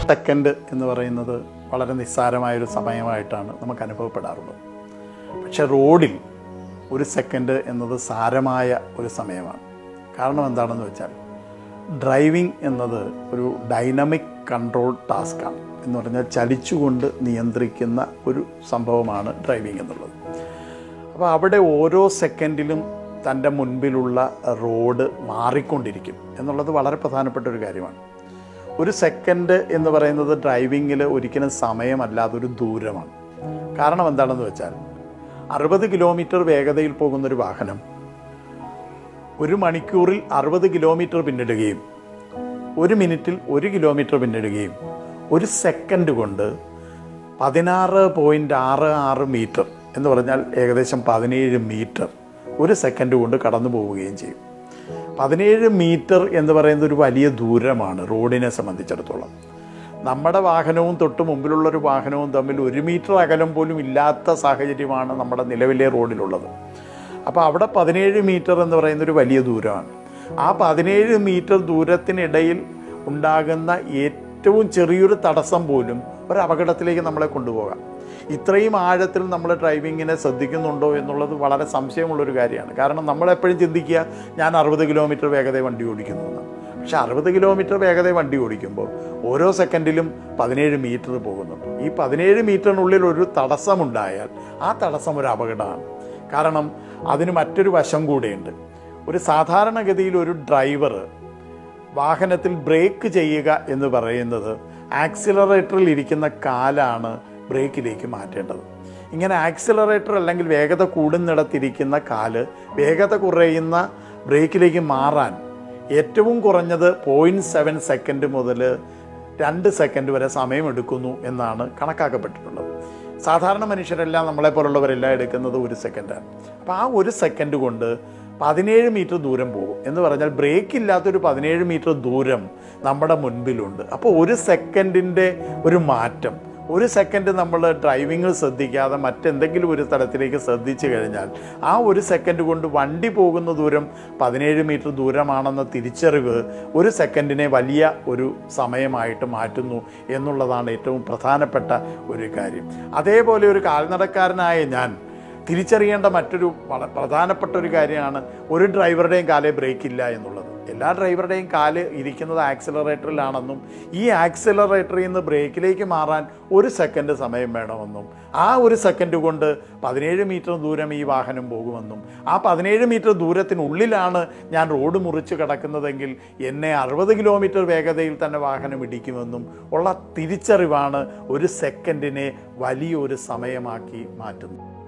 second എന്ന് പറയുന്നത് വളരെ നിസ്സാരമായൊരു സമയമായിട്ടാണ് നമുക്ക് അനുഭവപ്പെടാറുള്ളത് പക്ഷെ റോഡിൽ ഒരു സെക്കൻഡ് എന്നത് സാരമായ ഒരു സമയമാണ് കാരണം എന്താണെന്ന് വെച്ചാൽ ഡ്രൈവിംഗ് എന്നത് ഒരു ഡൈനമിക് കൺട്രോൾ ടാസ്ക്കാണ് എന്ന് പറഞ്ഞാൽ ചലിച്ചുകൊണ്ട് നിയന്ത്രിക്കുന്ന ഒരു സംഭവമാണ് ഡ്രൈവിംഗ് എന്നുള്ളത് അപ്പോൾ അവിടെ ഓരോ സെക്കൻഡിലും തൻ്റെ മുൻപിലുള്ള റോഡ് മാറിക്കൊണ്ടിരിക്കും എന്നുള്ളത് വളരെ പ്രധാനപ്പെട്ട ഒരു കാര്യമാണ് ഒരു സെക്കൻഡ് എന്ന് പറയുന്നത് ഡ്രൈവിങ്ങിൽ ഒരിക്കലും സമയമല്ല അതൊരു ദൂരമാണ് കാരണം എന്താണെന്ന് വെച്ചാൽ അറുപത് കിലോമീറ്റർ വേഗതയിൽ പോകുന്നൊരു വാഹനം ഒരു മണിക്കൂറിൽ അറുപത് കിലോമീറ്റർ പിന്നിടുകയും ഒരു മിനിറ്റിൽ ഒരു കിലോമീറ്റർ പിന്നിടുകയും ഒരു സെക്കൻഡ് കൊണ്ട് പതിനാറ് പോയിൻ്റ് ആറ് ആറ് മീറ്റർ എന്ന് പറഞ്ഞാൽ ഏകദേശം പതിനേഴ് മീറ്റർ ഒരു സെക്കൻഡ് കൊണ്ട് കടന്നു പോവുകയും ചെയ്യും പതിനേഴ് മീറ്റർ എന്ന് പറയുന്നത് ഒരു വലിയ ദൂരമാണ് റോഡിനെ സംബന്ധിച്ചിടത്തോളം നമ്മുടെ വാഹനവും തൊട്ട് മുമ്പിലുള്ള ഒരു വാഹനവും തമ്മിൽ ഒരു മീറ്റർ അകലം പോലും ഇല്ലാത്ത സാഹചര്യമാണ് നമ്മുടെ നിലവിലെ റോഡിലുള്ളത് അപ്പോൾ അവിടെ പതിനേഴ് മീറ്റർ എന്ന് പറയുന്ന ഒരു വലിയ ദൂരമാണ് ആ പതിനേഴ് മീറ്റർ ദൂരത്തിനിടയിൽ ഉണ്ടാകുന്ന ഏറ്റവും ചെറിയൊരു തടസ്സം പോലും ഒരു അപകടത്തിലേക്ക് നമ്മളെ കൊണ്ടുപോകാം ഇത്രയും ആഴത്തിൽ നമ്മൾ ഡ്രൈവിങ്ങിനെ ശ്രദ്ധിക്കുന്നുണ്ടോ എന്നുള്ളത് വളരെ സംശയമുള്ളൊരു കാര്യമാണ് കാരണം നമ്മളെപ്പോഴും ചിന്തിക്കുക ഞാൻ അറുപത് കിലോമീറ്റർ വേഗത വണ്ടി ഓടിക്കുന്നു എന്ന് പക്ഷെ അറുപത് കിലോമീറ്റർ വേഗത വണ്ടി ഓടിക്കുമ്പോൾ ഓരോ സെക്കൻഡിലും പതിനേഴ് മീറ്റർ പോകുന്നുണ്ട് ഈ പതിനേഴ് മീറ്ററിനുള്ളിൽ ഒരു തടസ്സമുണ്ടായാൽ ആ തടസ്സം ഒരു അപകടമാണ് കാരണം അതിന് മറ്റൊരു വശം കൂടെയുണ്ട് ഒരു സാധാരണഗതിയിൽ ഒരു ഡ്രൈവർ വാഹനത്തിൽ ബ്രേക്ക് ചെയ്യുക എന്ന് പറയുന്നത് ആക്സിലറേറ്ററിൽ ഇരിക്കുന്ന കാലാണ് ബ്രേക്കിലേക്ക് മാറ്റേണ്ടത് ഇങ്ങനെ ആക്സിലറേറ്റർ അല്ലെങ്കിൽ വേഗത കൂടുന്നിടത്തിരിക്കുന്ന കാല് വേഗത കുറയുന്ന ബ്രേക്കിലേക്ക് മാറാൻ ഏറ്റവും കുറഞ്ഞത് പോയിൻറ്റ് സെവൻ സെക്കൻഡ് മുതൽ രണ്ട് സെക്കൻഡ് വരെ സമയമെടുക്കുന്നു എന്നാണ് കണക്കാക്കപ്പെട്ടിട്ടുള്ളത് സാധാരണ മനുഷ്യരെല്ലാം നമ്മളെപ്പോലുള്ളവരെല്ലാം എടുക്കുന്നത് ഒരു സെക്കൻഡാണ് അപ്പോൾ ആ ഒരു സെക്കൻഡ് കൊണ്ട് പതിനേഴ് മീറ്റർ ദൂരം പോകും എന്ന് പറഞ്ഞാൽ ബ്രേക്ക് ഇല്ലാത്തൊരു പതിനേഴ് മീറ്റർ ദൂരം നമ്മുടെ മുൻപിലുണ്ട് അപ്പോൾ ഒരു സെക്കൻഡിൻ്റെ ഒരു മാറ്റം ഒരു സെക്കൻഡ് നമ്മൾ ഡ്രൈവിങ്ങിൽ ശ്രദ്ധിക്കാതെ മറ്റെന്തെങ്കിലും ഒരു തലത്തിലേക്ക് ശ്രദ്ധിച്ചു കഴിഞ്ഞാൽ ആ ഒരു സെക്കൻഡ് കൊണ്ട് വണ്ടി പോകുന്ന ദൂരം പതിനേഴ് മീറ്റർ ദൂരമാണെന്ന തിരിച്ചറിവ് ഒരു സെക്കൻഡിനെ വലിയ ഒരു സമയമായിട്ട് മാറ്റുന്നു എന്നുള്ളതാണ് ഏറ്റവും പ്രധാനപ്പെട്ട ഒരു കാര്യം അതേപോലെ ഒരു കാൽനടക്കാരനായ ഞാൻ തിരിച്ചറിയേണ്ട മറ്റൊരു വളരെ പ്രധാനപ്പെട്ട ഒരു കാര്യമാണ് ഒരു ഡ്രൈവറുടെയും കാലേ ബ്രേക്ക് ഇല്ല എന്നുള്ളത് എല്ലാ ഡ്രൈവറുടെയും കാല് ഇരിക്കുന്നത് ആക്സിലറേറ്ററിലാണെന്നും ഈ ആക്സിലറേറ്ററിൽ നിന്ന് ബ്രേക്കിലേക്ക് മാറാൻ ഒരു സെക്കൻഡ് സമയം വേണമെന്നും ആ ഒരു സെക്കൻഡ് കൊണ്ട് പതിനേഴ് മീറ്റർ ദൂരം ഈ വാഹനം പോകുമെന്നും ആ പതിനേഴ് മീറ്റർ ദൂരത്തിനുള്ളിലാണ് ഞാൻ റോഡ് മുറിച്ച് കിടക്കുന്നതെങ്കിൽ എന്നെ അറുപത് കിലോമീറ്റർ വേഗതയിൽ തന്നെ വാഹനം ഇടിക്കുമെന്നും ഉള്ള തിരിച്ചറിവാണ് ഒരു സെക്കൻഡിനെ വലിയൊരു സമയമാക്കി മാറ്റുന്നത്